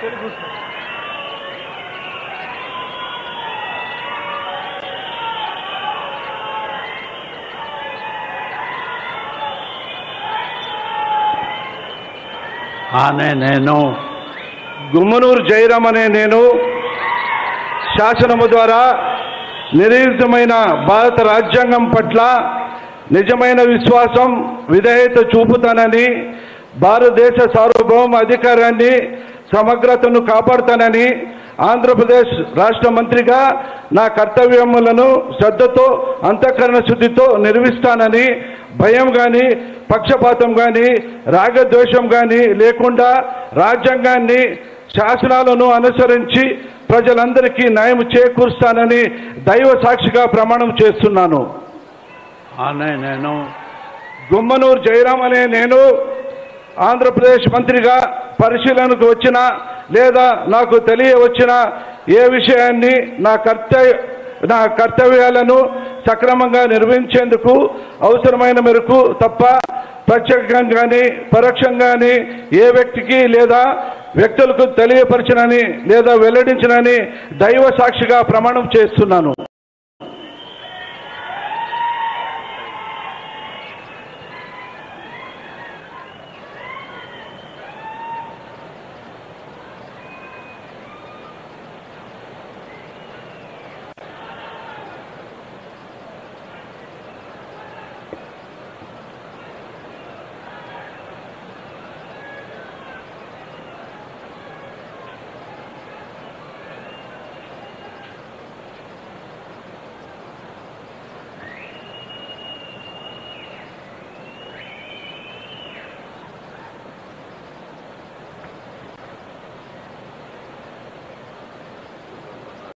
అనే నేను గుమ్మనూరు జయరాం అనే నేను శాసనము ద్వారా నిరీక్షమైన భారత రాజ్యాంగం పట్ల నిజమైన విశ్వాసం విధేయత చూపుతానని భారతదేశ సార్వభౌమ అధికారాన్ని సమగ్రతను కాపాడుతానని ఆంధ్రప్రదేశ్ రాష్ట్ర మంత్రిగా నా కర్తవ్యములను శ్రద్ధతో అంతఃకరణ శుద్ధితో నిర్వహిస్తానని భయం కానీ పక్షపాతం కానీ రాగద్వేషం కానీ లేకుండా రాజ్యాంగాన్ని శాసనాలను అనుసరించి ప్రజలందరికీ న్యాయం చేకూరుస్తానని దైవ సాక్షిగా ప్రమాణం చేస్తున్నాను అనే నేను గుమ్మనూరు జయరాం అనే నేను ఆంధ్రప్రదేశ్ మంత్రిగా పరిశీలనకు వచ్చిన లేదా నాకు తెలియవచ్చిన ఏ విషయాన్ని నా కర్తవ్య నా కర్తవ్యాలను సక్రమంగా నిర్వహించేందుకు అవసరమైన మేరకు తప్ప ప్రత్యేకంగా కానీ పరోక్షంగాని ఏ వ్యక్తికి లేదా వ్యక్తులకు తెలియపరచనని లేదా వెల్లడించనని దైవ సాక్షిగా ప్రమాణం చేస్తున్నాను